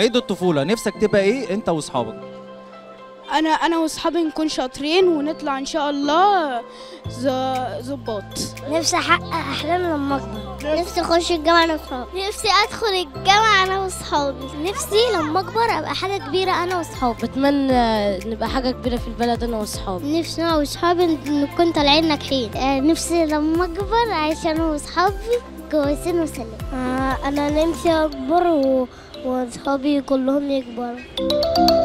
عيد الطفوله نفسك تبقى ايه انت واصحابك انا انا واصحابي نكون شاطرين ونطلع ان شاء الله ز- ظباط نفسي احقق احلامي لما اكبر نفسي اخش الجامعه انا واصحابي نفسي ادخل الجامعه انا واصحابي نفسي لما اكبر ابقى حاجه كبيره انا واصحابي بتمنى نبقى حاجة كبيرة في البلد أنا وأصحابي نفسي انا واصحابي نكون طالعين ناجحين نفسي لما اكبر اعيش انا واصحابي كويسين وسلام انا نفسي اكبر و... واصحابي كلهم يكبروا